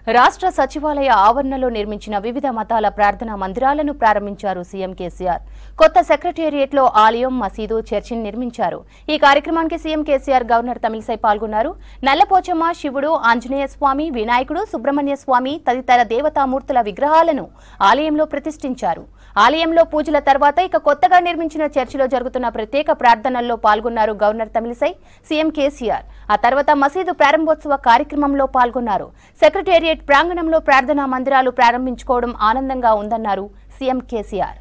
రాష్ట్ర సచివాలయ ఆవరణలో నిర్మించిన వివిధ మతాల ప్రార్థనా మందిరాలను ప్రారంభించారు సీఎం కేసీఆర్ కొత్త సెక్రటేరియట్లో ఆలయం మసీదు చర్చిని నిర్మించారు ఈ కార్యక్రమానికి సీఎం కేసీఆర్ గవర్నర్ తమిళసై పాల్గొన్నారు నల్లపోచమ్మ శివుడు ఆంజనేయ స్వామి వినాయకుడు సుబ్రహ్మణ్య స్వామి తదితర దేవతామూర్తుల విగ్రహాలను ఆలయంలో ప్రతిష్ఠించారు ఆలయంలో పూజల తర్వాత ఇక కొత్తగా నిర్మించిన చర్చిలో జరుగుతున్న ప్రత్యేక ప్రార్థనల్లో పాల్గొన్నారు గవర్నర్ తమిళిసై సీఎం కేసీఆర్ ఆ తర్వాత మసీదు ప్రారంభోత్సవ కార్యక్రమంలో పాల్గొన్నారు సెక్రటేరియట్ ప్రాంగణంలో ప్రార్థనా మందిరాలు ప్రారంభించుకోవడం ఆనందంగా ఉందన్నారు సీఎం కేసీఆర్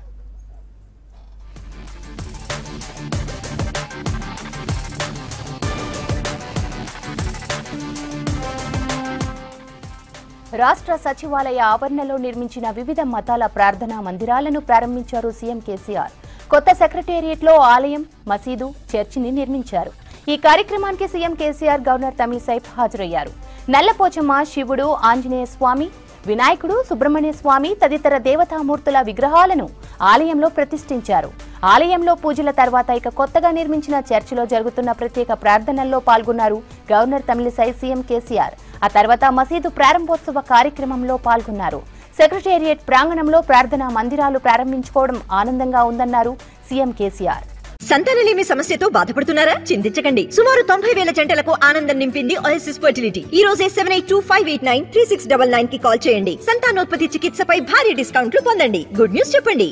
రాష్ట్ర సచివాలయ ఆవరణలో నిర్మించిన వివిధ మతాల ప్రార్థనా మందిరాలను ప్రారంభించారు సీఎం కేసీఆర్ కొత్త సెక్రటేరియట్లో ఆలయం మసీదు చర్చిని నిర్మించారు ఈ కార్యక్రమానికి సీఎం కేసీఆర్ గవర్నర్ తమిళసైఫ్ హాజరయ్యారు నల్లపోచమ్మ శివుడు ఆంజనేయ స్వామి వినాయకుడు సుబ్రహ్మణ్య స్వామి తదితర దేవతామూర్తుల విగ్రహాలను ఆలయంలో ప్రతిష్ఠించారు ఆలయంలో పూజల తర్వాత ఇక కొత్తగా నిర్మించిన చర్చిలో జరుగుతున్న ప్రత్యేక ప్రార్థనల్లో పాల్గొన్నారు గవర్నర్ తమిళిసై సీఎం కేసీఆర్ ఆ తర్వాత మసీదు ప్రారంభోత్సవ కార్యక్రమంలో పాల్గొన్నారు సెక్రటేరియట్ ప్రాంగణంలో ప్రార్థనా మందిరాలు ప్రారంభించుకోవడం ఆనందంగా ఉందన్నారు సీఎం కేసీఆర్ సంతానలేమి సమస్యతో బాధపడుతున్నారా చింతించకండి సుమారు తొంభై వేల జంటలకు ఆనందం నింపింది ఓఎస్ఎస్ ఫర్టిలిటీ ఈ రోజే seven eight two five eight nine three six double nine కి కాల్ చేయండి సంతానోత్పత్తి చికిత్సపై భారీ డిస్కౌంట్లు పొందండి గుడ్ న్యూస్ చెప్పండి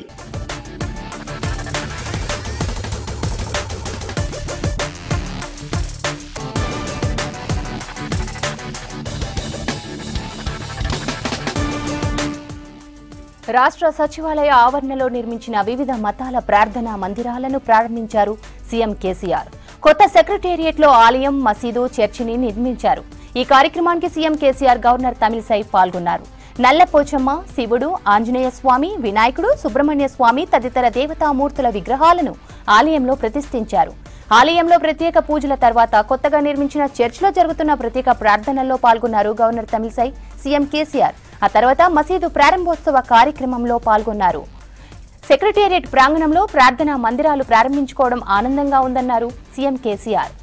రాష్ట్ర సచివాలయ ఆవరణలో నిర్మించిన వివిధ మతాల ప్రార్థనా మందిరాలను ప్రారంభించారు సీఎం కేసీఆర్ కొత్త సెక్రటేరియట్లో ఆలయం మసీదు చర్చిని నిర్మించారు ఈ కార్యక్రమానికి సీఎం కేసీఆర్ గవర్నర్ తమిళసై పాల్గొన్నారు నల్లపోచమ్మ శివుడు ఆంజనేయ స్వామి వినాయకుడు సుబ్రహ్మణ్య స్వామి తదితర దేవతామూర్తుల విగ్రహాలను ఆలయంలో ప్రతిష్ఠించారు ఆలయంలో ప్రత్యేక పూజల తర్వాత కొత్తగా నిర్మించిన చర్చిలో జరుగుతున్న ప్రత్యేక ప్రార్థనల్లో పాల్గొన్నారు గవర్నర్ తమిళసై సీఎం కేసీఆర్ ఆ తర్వాత మసీదు ప్రారంభోత్సవ కార్యక్రమంలో పాల్గొన్నారు సెక్రటేరియట్ ప్రాంగణంలో ప్రార్థనా మందిరాలు ప్రారంభించుకోవడం ఆనందంగా ఉందన్నారు సీఎం కేసీఆర్